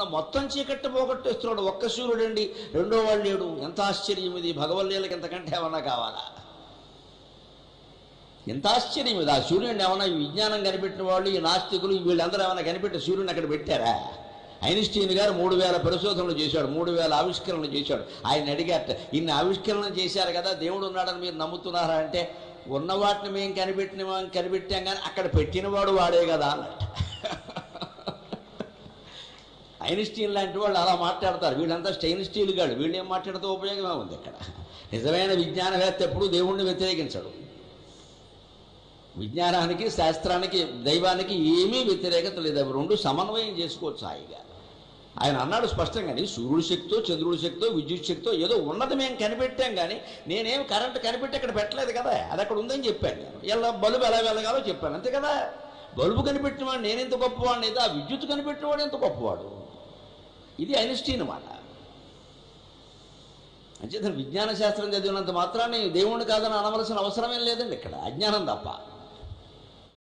మొత్తం చీకట్టి పోగొట్టేస్తున్నాడు ఒక్క సూర్యుడండి రెండో వాడు లేడు ఎంత ఆశ్చర్యం ఇది భగవల్లీలకి ఎంతకంటే ఏమన్నా కావాలా ఎంత ఆశ్చర్యం ఇది ఆ సూర్యుడిని ఏమన్నా ఈ విజ్ఞానం కనిపెట్టిన వాళ్ళు ఈ నాస్తికులు వీళ్ళందరూ ఏమైనా కనిపెట్టి సూర్యుని అక్కడ పెట్టారా ఐన్స్టీన్ గారు మూడు వేల పరిశోధనలు చేశాడు మూడు వేల ఆవిష్కరణలు చేశాడు ఆయన అడిగారట ఇన్ని ఆవిష్కరణలు చేశారు కదా దేవుడు ఉన్నాడని మీరు నమ్ముతున్నారా అంటే ఉన్న వాటిని మేము కనిపెట్టిన కనిపెట్టాం కానీ అక్కడ పెట్టినవాడు వాడే కదా అన్నట్టు ఐన్స్టీన్ లాంటి వాళ్ళు అలా మాట్లాడతారు వీళ్ళంతా స్టైన్ స్టీల్ గాడు వీళ్ళు ఏం మాట్లాడితే ఉపయోగమే ఉంది ఇక్కడ నిజమైన విజ్ఞానవేత్త ఎప్పుడు దేవుణ్ణి వ్యతిరేకించడు విజ్ఞానానికి శాస్త్రానికి దైవానికి ఏమీ వ్యతిరేకత లేదు అవి రెండు సమన్వయం చేసుకోవచ్చు హాయిగా ఆయన అన్నాడు స్పష్టంగాని సూర్యుడి శక్తితో చంద్రుడి శక్తితో విద్యుత్ శక్తితో ఏదో ఉన్నది మేము కనిపెట్టాం కానీ నేనేం కరెంట్ కనిపెట్టి అక్కడ పెట్టలేదు కదా అది అక్కడ ఉందని చెప్పాను నేను ఎలా బల్బు ఎలా వెళ్ళగాలో చెప్పాను అంతే కదా బల్బు కనిపెట్టిన వాడు నేనెంత గొప్పవాడిని అయితే ఆ విద్యుత్ కనిపెట్టినవాడు ఎంత గొప్పవాడు ఇది ఐన్స్టీన్ మాట అంచేత విజ్ఞాన శాస్త్రం చదివినంత మాత్రాన్ని దేవుణ్ణి కాదని అనవలసిన అవసరమేం లేదండి ఇక్కడ అజ్ఞానం తప్ప